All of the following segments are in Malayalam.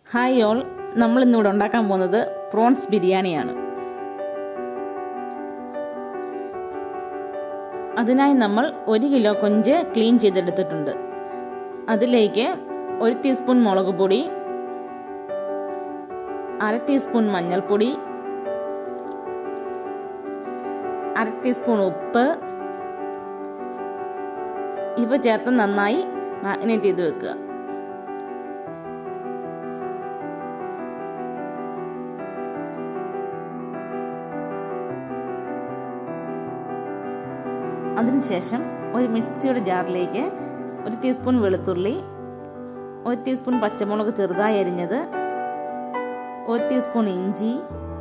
ഹായ് ഓൾ നമ്മൾ ഇന്നിവിടെ ഉണ്ടാക്കാൻ പോകുന്നത് പ്രോൺസ് ബിരിയാണിയാണ് അതിനായി നമ്മൾ ഒരു കിലോ കൊഞ്ച് ക്ലീൻ ചെയ്തെടുത്തിട്ടുണ്ട് അതിലേക്ക് ഒരു ടീസ്പൂൺ മുളക് പൊടി അര ടീസ്പൂൺ മഞ്ഞൾപ്പൊടി അര ടീസ്പൂൺ ഉപ്പ് ഇവ ചേർത്ത് നന്നായി മാഗ്നേറ്റ് ചെയ്ത് വെക്കുക അതിനുശേഷം ഒരു മിക്സിയുടെ ജാറിലേക്ക് ഒരു ടീസ്പൂൺ വെളുത്തുള്ളി ഒരു ടീസ്പൂൺ പച്ചമുളക് ചെറുതായി അരിഞ്ഞത് ഒരു ടീസ്പൂൺ ഇഞ്ചി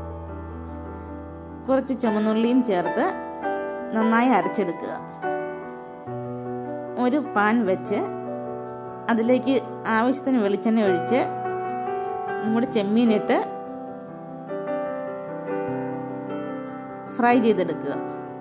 കുറച്ച് ചുമന്നുള്ളിയും ചേർത്ത് നന്നായി അരച്ചെടുക്കുക ഒരു പാൻ വെച്ച് അതിലേക്ക് ആവശ്യത്തിന് വെളിച്ചെണ്ണ ഒഴിച്ച് നമ്മുടെ ചെമ്മീനിട്ട് ഫ്രൈ ചെയ്തെടുക്കുക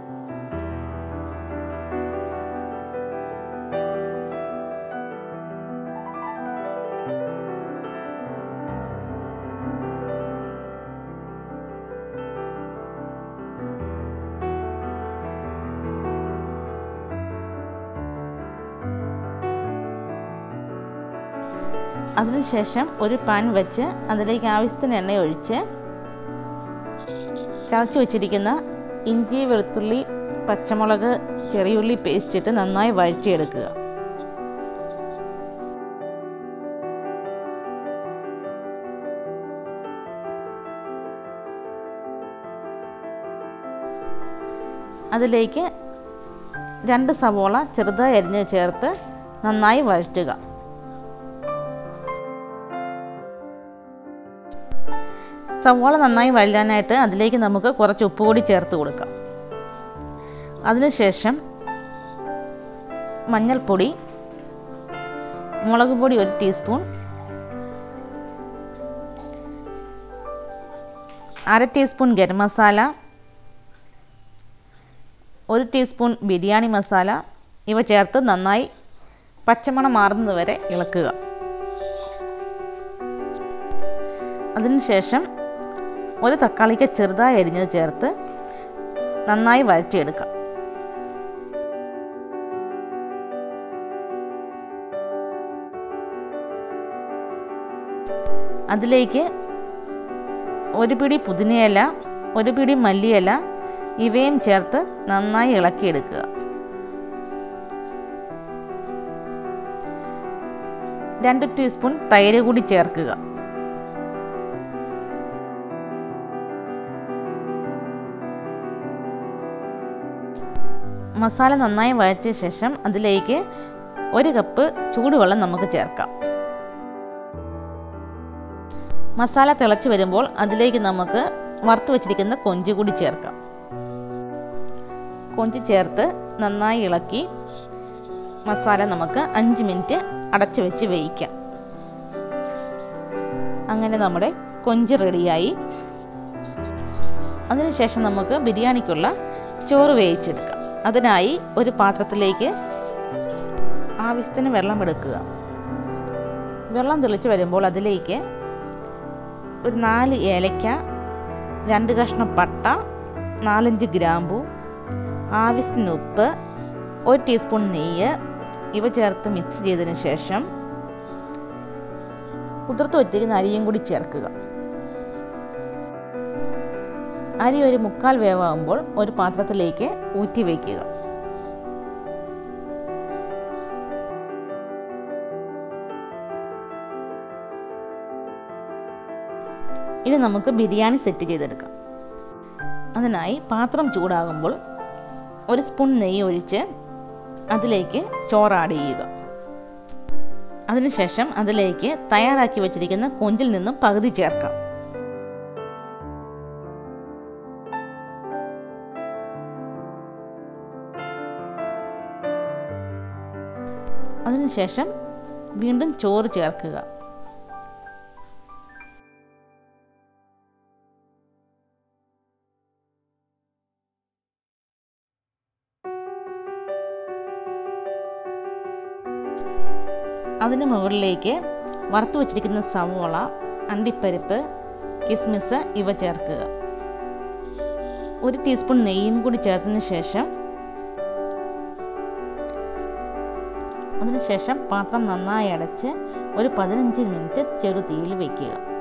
അതിനുശേഷം ഒരു പാൻ വെച്ച് അതിലേക്ക് ആവശ്യത്തിന് എണ്ണ ഒഴിച്ച് ചതച്ച് വെച്ചിരിക്കുന്ന ഇഞ്ചി വെളുത്തുള്ളി പച്ചമുളക് ചെറിയുള്ളി പേസ്റ്റ് ഇട്ട് നന്നായി വഴറ്റിയെടുക്കുക അതിലേക്ക് രണ്ട് സവോള ചെറുതായി അരിഞ്ഞ് ചേർത്ത് നന്നായി വഴറ്റുക സവാള നന്നായി വഴലാനായിട്ട് അതിലേക്ക് നമുക്ക് കുറച്ച് ഉപ്പ് കൂടി ചേർത്ത് കൊടുക്കാം അതിനുശേഷം മഞ്ഞൾപ്പൊടി മുളക് പൊടി ഒരു ടീസ്പൂൺ അര ടീസ്പൂൺ ഗരം മസാല ഒരു ടീസ്പൂൺ ബിരിയാണി മസാല ഇവ ചേർത്ത് നന്നായി പച്ചമണം മാറുന്നത് വരെ ഇളക്കുക അതിനുശേഷം ഒരു തക്കാളിക്ക് ചെറുതായി അരിഞ്ഞത് ചേർത്ത് നന്നായി വഴറ്റിയെടുക്കാം അതിലേക്ക് ഒരു പിടി പുതിനയില ഒരു പിടി മല്ലിയില ഇവയും ചേർത്ത് നന്നായി ഇളക്കിയെടുക്കുക രണ്ട് ടീസ്പൂൺ തൈര് കൂടി ചേർക്കുക മസാല നന്നായി വഴറ്റിയ ശേഷം അതിലേക്ക് ഒരു കപ്പ് ചൂടുവെള്ളം നമുക്ക് ചേർക്കാം മസാല തിളച്ച് വരുമ്പോൾ അതിലേക്ക് നമുക്ക് വറുത്ത് വെച്ചിരിക്കുന്ന കൊഞ്ച് കൂടി ചേർക്കാം കൊഞ്ച് ചേർത്ത് നന്നായി ഇളക്കി മസാല നമുക്ക് അഞ്ച് മിനിറ്റ് അടച്ചു വെച്ച് വേവിക്കാം അങ്ങനെ നമ്മുടെ കൊഞ്ച് റെഡിയായി അതിനുശേഷം നമുക്ക് ബിരിയാണിക്കുള്ള ചോറ് വേവിച്ചെടുക്കാം അതിനായി ഒരു പാത്രത്തിലേക്ക് ആവശ്യത്തിന് വെള്ളം എടുക്കുക വെള്ളം തെളിച്ച് വരുമ്പോൾ അതിലേക്ക് ഒരു നാല് ഏലക്ക രണ്ട് കഷ്ണം പട്ട നാലഞ്ച് ഗ്രാമ്പു ആവശ്യത്തിന് ഉപ്പ് ഒരു ടീസ്പൂൺ നെയ്യ് ഇവ ചേർത്ത് മിക്സ് ചെയ്തതിന് ശേഷം കുതിർത്ത് വച്ചിരിക്കുന്ന അരിയും കൂടി ചേർക്കുക അരി ഒരു മുക്കാൽ വേവാകുമ്പോൾ ഒരു പാത്രത്തിലേക്ക് ഊറ്റി വയ്ക്കുക ഇനി നമുക്ക് ബിരിയാണി സെറ്റ് ചെയ്തെടുക്കാം അതിനായി പാത്രം ചൂടാകുമ്പോൾ ഒരു സ്പൂൺ നെയ്യ് ഒഴിച്ച് അതിലേക്ക് ചോറ് ആഡ് ചെയ്യുക അതിനുശേഷം അതിലേക്ക് തയ്യാറാക്കി വെച്ചിരിക്കുന്ന കൊഞ്ചിൽ നിന്നും പകുതി ചേർക്കാം അതിനുശേഷം വീണ്ടും ചോറ് ചേർക്കുക അതിന് മുകളിലേക്ക് വറുത്ത് വച്ചിരിക്കുന്ന സവോള അണ്ടിപ്പരിപ്പ് കിസ്മിസ് ഇവ ചേർക്കുക ഒരു ടീസ്പൂൺ നെയ്യും കൂടി ചേർത്തതിന് ശേഷം അതിനുശേഷം പാത്രം നന്നായി അടച്ച് ഒരു പതിനഞ്ച് മിനിറ്റ് ചെറുതീയിൽ വയ്ക്കുക